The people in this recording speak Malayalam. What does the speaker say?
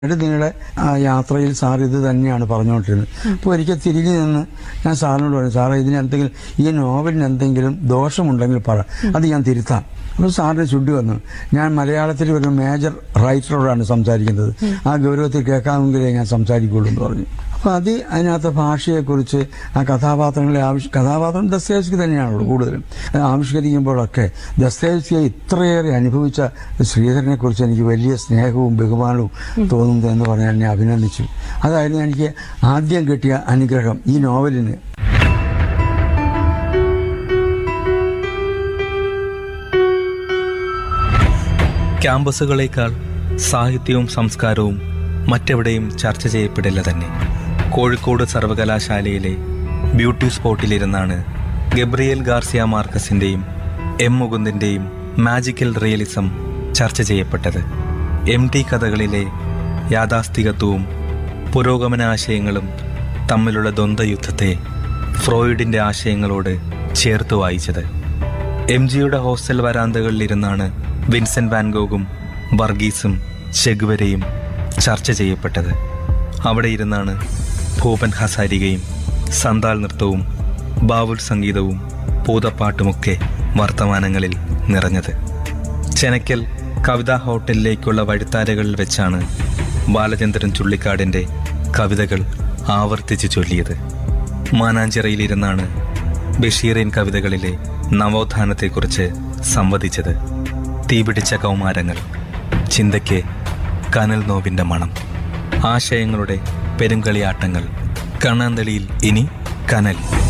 നെടുനീളെ ആ യാത്രയിൽ സാർ ഇത് തന്നെയാണ് പറഞ്ഞുകൊണ്ടിരുന്നത് അപ്പോൾ ഒരിക്കൽ തിരിഞ്ഞു നിന്ന് ഞാൻ സാറിനോട് പറഞ്ഞു സാറേ ഇതിന് എന്തെങ്കിലും ഈ നോവലിന് എന്തെങ്കിലും ദോഷമുണ്ടെങ്കിൽ പറ അത് ഞാൻ തിരുത്താം അപ്പോൾ സാറിന് ചുണ്ടി വന്നു ഞാൻ മലയാളത്തിൽ ഒരു മേജർ റൈറ്ററോടാണ് സംസാരിക്കുന്നത് ആ ഗൗരവത്തിൽ കേൾക്കാമെങ്കിലേ ഞാൻ സംസാരിക്കുള്ളൂ എന്ന് പറഞ്ഞു അപ്പോൾ അത് അതിനകത്ത് ഭാഷയെക്കുറിച്ച് ആ കഥാപാത്രങ്ങളെ ആവിഷ് കഥാപാത്രം ദസ്തേവ്സ്കി തന്നെയാണല്ലോ കൂടുതലും അത് ആവിഷ്കരിക്കുമ്പോഴൊക്കെ ദസ്തേവ്സ്കിയെ ഇത്രയേറെ അനുഭവിച്ച ശ്രീധരനെ കുറിച്ച് എനിക്ക് വലിയ സ്നേഹവും ബഹുമാനവും തോന്നുന്നു എന്ന് പറഞ്ഞ് എന്നെ അഭിനന്ദിച്ചു അതായിരുന്നു എനിക്ക് ആദ്യം കിട്ടിയ അനുഗ്രഹം ഈ നോവലിന് ക്യാമ്പസുകളേക്കാൾ സാഹിത്യവും സംസ്കാരവും മറ്റെവിടെയും ചർച്ച ചെയ്യപ്പെടില്ല തന്നെ കോഴിക്കോട് സർവകലാശാലയിലെ ബ്യൂട്ടി സ്പോട്ടിലിരുന്നാണ് ഗബ്രിയേൽ ഗാർസിയ മാർക്കസിന്റെയും എം മുകുന്ദിന്റെയും മാജിക്കൽ റിയലിസം ചർച്ച ചെയ്യപ്പെട്ടത് എം ടി കഥകളിലെ യാഥാസ്ഥികത്വവും പുരോഗമന ആശയങ്ങളും തമ്മിലുള്ള ദ്വന്ദ്വയുദ്ധത്തെ ഫ്രോയിഡിന്റെ ആശയങ്ങളോട് ചേർത്ത് വായിച്ചത് എം ജിയുടെ ഹോസ്റ്റൽ വരാന്തകളിലിരുന്നാണ് വിൻസെന്റ് വാൻഗോഗും വർഗീസും ചെഗുവരയും ചർച്ച ചെയ്യപ്പെട്ടത് അവിടെ ഇരുന്നാണ് ഭൂപൻ ഹസാരികയും സന്താൽ നൃത്തവും ബാവുൽ സംഗീതവും പൂതപ്പാട്ടുമൊക്കെ വർത്തമാനങ്ങളിൽ നിറഞ്ഞത് ചെനക്കൽ കവിതാ ഹോട്ടലിലേക്കുള്ള വഴിത്താരകളിൽ വെച്ചാണ് ബാലചന്ദ്രൻ ചുള്ളിക്കാടിന്റെ കവിതകൾ ആവർത്തിച്ച് ചൊല്ലിയത് മാനാഞ്ചിറയിലിരുന്നാണ് ബഷീറിൻ കവിതകളിലെ നവോത്ഥാനത്തെക്കുറിച്ച് സംവദിച്ചത് തീപിടിച്ച കൗമാരങ്ങൾ ചിന്തയ്ക്ക് കനൽ നോവിന്റെ മണം ആശയങ്ങളുടെ പെരുങ്കളിയാട്ടങ്ങൾ കണ്ണാന്തളിയിൽ ഇനി കനൽ